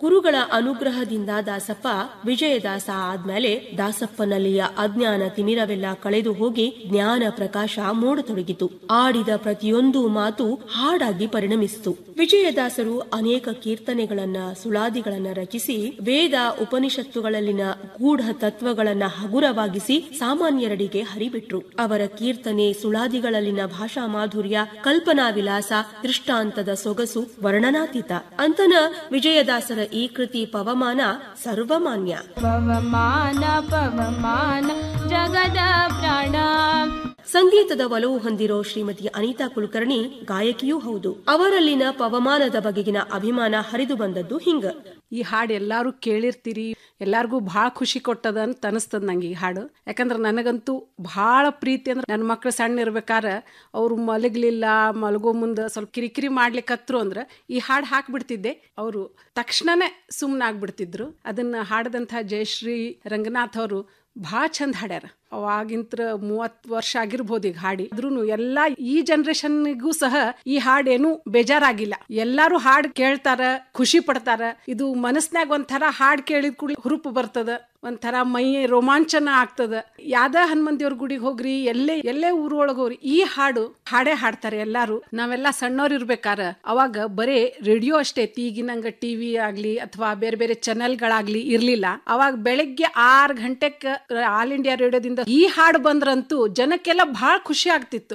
ಗುರುಗಳ ಅನುಗ್ರಹದಿಂದ ದಾಸಪ್ಪ ವಿಜಯದಾಸ ಆದ್ಮೇಲೆ ದಾಸಪ್ಪನಲ್ಲಿಯ ಅಜ್ಞಾನ ತಿಮಿರವೆಲ್ಲ ಕಳೆದು ಹೋಗಿ ಜ್ಞಾನ ಪ್ರಕಾಶ ಮೂಡತೊಡಗಿತು ಆಡಿದ ಪ್ರತಿಯೊಂದು ಮಾತು ಹಾಡಾಗಿ ಪರಿಣಮಿಸಿತು ವಿಜಯದಾಸರು ಅನೇಕ ಕೀರ್ತನೆಗಳನ್ನ ಸುಳಾದಿಗಳನ್ನ ರಚಿಸಿ ವೇದ ಉಪನಿಷತ್ತುಗಳಲ್ಲಿನ ಗೂಢ ತತ್ವಗಳನ್ನ ಹಗುರವಾಗಿಸಿ ಸಾಮಾನ್ಯರಡಿಗೆ ಹರಿಬಿಟ್ರು ಅವರ ಕೀರ್ತನೆ ಸುಳಾದಿಗಳಲ್ಲಿನ ಭಾಷಾ ಮಾಧುರ್ಯ ಕಲ್ಪನಾ ವಿಲಾಸ ದೃಷ್ಟಾಂತದ ಸೊಗಸು ವರ್ಣನಾತೀತ ಅಂತನ ವಿಜಯದಾಸರ ಈ ಕೃತಿ ಪವಮಾನ ಸರ್ವಮಾನ್ಯ ಪವಮಾನ ಪವಮಾನ ಜಗದ ಪ್ರಾಣ ಸಂಗೀತದ ಒಲವು ಹೊಂದಿರೋ ಶ್ರೀಮತಿ ಅನಿತಾ ಕುಲಕರ್ಣಿ ಗಾಯಕಿಯೂ ಹೌದು ಅವರಲ್ಲಿನ ಪವಮಾನದ ಬಗೆಗಿನ ಅಭಿಮಾನ ಹರಿದು ಬಂದದ್ದು ಹಿಂಗ ಈ ಹಾಡು ಎಲ್ಲಾರು ಕೇಳಿರ್ತೀರಿ ಎಲ್ಲಾರ್ಗೂ ಭಾಳ ಖುಷಿ ಕೊಟ್ಟದ ಅಂತ ಅನಿಸ್ತದ ನಂಗೆ ಈ ಹಾಡು ಯಾಕಂದ್ರೆ ನನಗಂತೂ ಭಾಳ ಪ್ರೀತಿ ಅಂದ್ರೆ ನನ್ನ ಮಕ್ಳು ಸಣ್ಣ ಇರ್ಬೇಕಾರ ಅವ್ರು ಮಲಗ್ಲಿಲ್ಲ ಮಲಗೋ ಮುಂದೆ ಸ್ವಲ್ಪ ಕಿರಿಕಿರಿ ಮಾಡ್ಲಿಕ್ಕತ್ರು ಅಂದ್ರೆ ಈ ಹಾಡು ಹಾಕ್ಬಿಡ್ತಿದ್ದೆ ಅವರು ತಕ್ಷಣನೇ ಸುಮ್ಮನಾಗ್ಬಿಡ್ತಿದ್ರು ಅದನ್ನ ಹಾಡದಂಥ ಜಯಶ್ರೀ ರಂಗನಾಥ್ ಅವರು ಭಾಳ ಚಂದ ಹಾಡ್ಯಾರ ಅವಾಗಿಂತ್ರ ಮೂವತ್ತು ವರ್ಷ ಆಗಿರ್ಬೋದು ಈಗ ಹಾಡಿ ಆದ್ರೂ ಎಲ್ಲಾ ಈ ಜನರೇಷನ್ಗೂ ಸಹ ಈ ಹಾಡೇನು ಬೇಜಾರಾಗಿಲ್ಲ ಎಲ್ಲಾರು ಹಾಡ್ ಕೇಳ್ತಾರ ಖುಷಿ ಪಡ್ತಾರ ಇದು ಮನಸ್ನ್ಯಾಗ ಒಂಥರ ಹಾಡ್ ಕೇಳಿದ ಕೂಡಲೇ ಹುರುಪು ಬರ್ತದ ಒಂಥರ ಮೈ ರೋಮಾಂಚನ ಆಗ್ತದ ಯಾದ ಹನುಮಂತಿಯವ್ರ ಗುಡಿಗೆ ಹೋಗ್ರಿ ಎಲ್ಲೇ ಎಲ್ಲೇ ಊರೊಳಗೆ ಹೋಗ್ರಿ ಈ ಹಾಡು ಹಾಡೇ ಹಾಡ್ತಾರೆ ಎಲ್ಲಾರು ನಾವೆಲ್ಲ ಸಣ್ಣವ್ರು ಇರ್ಬೇಕಾರ ಅವಾಗ ಬರೇ ರೇಡಿಯೋ ಅಷ್ಟೇ ಇತ್ತು ಈಗಿನಂಗ ಟಿವಿ ಆಗ್ಲಿ ಅಥವಾ ಬೇರೆ ಬೇರೆ ಚಾನೆಲ್ಗಳಾಗ್ಲಿ ಇರ್ಲಿಲ್ಲ ಅವಾಗ ಬೆಳಗ್ಗೆ ಆರ್ ಗಂಟೆಕ್ ಆಲ್ ಇಂಡಿಯಾ ರೇಡಿಯೋದಿಂದ ಈ ಹಾಡು ಬಂದ್ರಂತೂ ಜನಕ್ಕೆಲ್ಲ ಬಹಳ ಖುಷಿ ಆಗ್ತಿತ್ತು